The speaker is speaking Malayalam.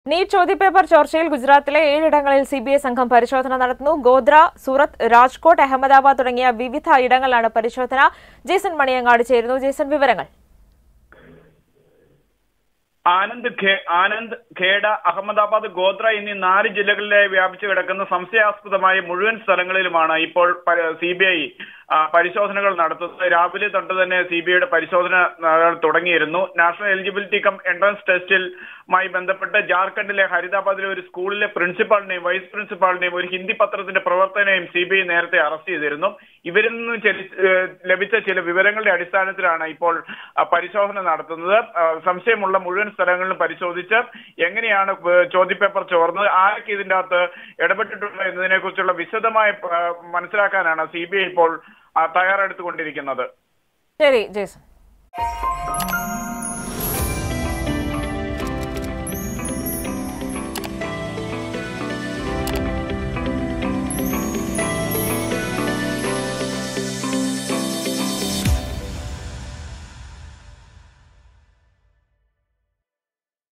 നീറ്റ് ചോദ്യപേപ്പർ ചോർച്ചയിൽ ഗുജറാത്തിലെ ഏഴിടങ്ങളിൽ സി ബി ഐ സംഘം പരിശോധന നടത്തുന്നു ഗോദ്ര സൂറത്ത് രാജ്കോട്ട് അഹമ്മദാബാദ് തുടങ്ങിയ വിവിധ ഇടങ്ങളിലാണ് പരിശോധന ജേസൺ മണിയങ്ങാട് ചേരുന്നു ജേസൺ വിവരങ്ങൾ ആനന്ദ് ഖേ- ആനന്ദ് ഖേഡ അഹമ്മദാബാദ് ഗോത്ര എന്നീ നാല് ജില്ലകളിലായി വ്യാപിച്ചു കിടക്കുന്ന സംശയാസ്പദമായ മുഴുവൻ സ്ഥലങ്ങളിലുമാണ് ഇപ്പോൾ സി ബി ഐ പരിശോധനകൾ നടത്തുന്നത് രാവിലെ തൊട്ട് തന്നെ സി ബി ഐയുടെ പരിശോധന ആ, തുടങ്ങിയിരുന്നു നാഷണൽ എലിജിബിലിറ്റി കം എൻട്രൻസ് ടെസ്റ്റിലുമായി ബന്ധപ്പെട്ട് ജാർഖണ്ഡിലെ ഹരിതാബാദിലെ ഒരു സ്കൂളിലെ പ്രിൻസിപ്പാളിനെയും വൈസ് പ്രിൻസിപ്പാളിനെയും ഒരു ഹിന്ദി പത്രത്തിന്റെ പ്രവർത്തനെയും സി ബി ഐ നേരത്തെ അറസ്റ്റ് ചെയ്തിരുന്നു ഇവരിൽ നിന്ന് ചെലി- ഏഹ് ലഭിച്ച ചില വിവരങ്ങളുടെ അടിസ്ഥാനത്തിലാണ് ഇപ്പോൾ ആ, പരിശോധന നടത്തുന്നത് ആ, സംശയമുള്ള മുഴുവൻ സ്ഥലങ്ങളിലും പരിശോധിച്ച് എങ്ങനെയാണ് ഏഹ് ചോദ്യപേപ്പർ ചോർന്നത് ആരൊക്കെ ഇതിന്റെ അകത്ത് ഇടപെട്ടിട്ടുണ്ട് എന്നതിനെ കുറിച്ചുള്ള വിശദമായി ആ, മനസ്സിലാക്കാനാണ് സി ബി ഐ ഇപ്പോൾ ആ, തയ്യാറെടുത്തുകൊണ്ടിരിക്കുന്നത് ശരി ജേസൺ